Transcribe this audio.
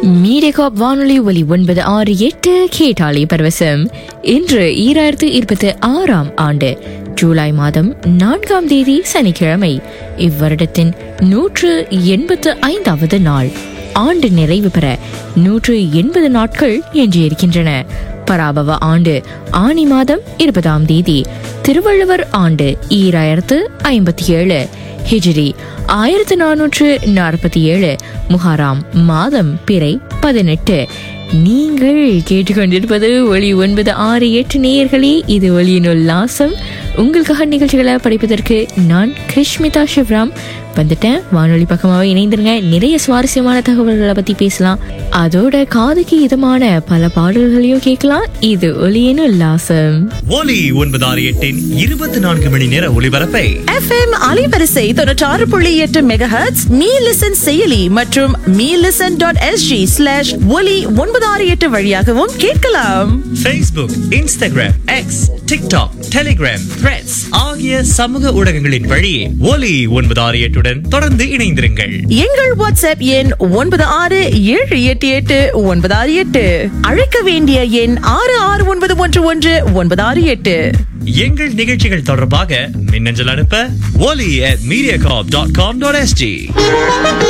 Mediacorp வானொலி ஒலி ஒன்பது ஆறு எட்டு கேட்டாளி பரவசம் இன்று ஈராயிரத்து இருபத்தி ஆறாம் ஆண்டு ஜூலை மாதம் நான்காம் தேதி சனிக்கிழமை இவ்வருடத்தின் நூற்று எண்பத்து ஐந்தாவது நாள் ஆண்டு நிறைவு பெற நூற்று எண்பது நாட்கள் எஞ்சியிருக்கின்றன பராபவ ஆண்டு ஆனி மாதம் இருபதாம் தேதி திருவள்ளுவர் ஆண்டு ஈராயிரத்து ஐம்பத்தி ஏழு ஹிஜ்ரி ஆயிரத்து நானூற்று நாற்பத்தி ஏழு முஹாராம் மாதம் பிறை பதினெட்டு நீங்கள் கேட்டுக்கொண்டிருப்பது ஒளி ஒன்பது ஆறு எட்டு நேயர்களே இது ஒளியின் உல்லாசம் உங்களுக்காக நிகழ்ச்சிகளை படிப்பதற்கு நான் கிருஷ்மிதா சிவராம் வந்துட்டேன் வானொலி பக்கமாவே இணைந்திருங்க நிறைய சுவாரஸ்யமான தகவல்களை பத்தி பேசலாம் அதோட காதுக்கு இதமான பல பாடல்களையும் கேட்கலாம் இது ஒளியின் உல்லாசம் ஒலி ஒன்பது ஆறு எட்டின் இருபத்தி நான்கு மணி நேர ஒளிபரப்பை எஃப்எம் அலைவரிசை தொண்ணூற்றாறு புள்ளி எட்டு மெகாஹெட்ஸ் மீ லிசன் செயலி மற்றும் me listen dot SG slash ஒலி ஒன்பது ஆறு எட்டு வழியாகவும் கேட்கலாம் Facebook, Instagram, X, TikTok, Telegram, Threads ஆகிய சமூக ஊடகங்களின் வழி ஒலி ஒன்பது ஆறு எட்டுடன் தொடர்ந்து இணைந்திருங்கள் எங்கள் வாட்ஸ்அப் எண் ஒன்பது ஆறு ஏழு எட்டு எட்டு ஒன்பது ஆறு எட்டு அழைக்க வேண்டிய எண் ஆறு ஆறு ஒன்பது ஒன்று ஒன்று ஒன்பது ஆறு எட்டு எங்கள் நிகழ்ச்சிகள் தொடர்பாக மின்னஞ்சல் அனுப்ப ஒலி at mediacorp.com.sg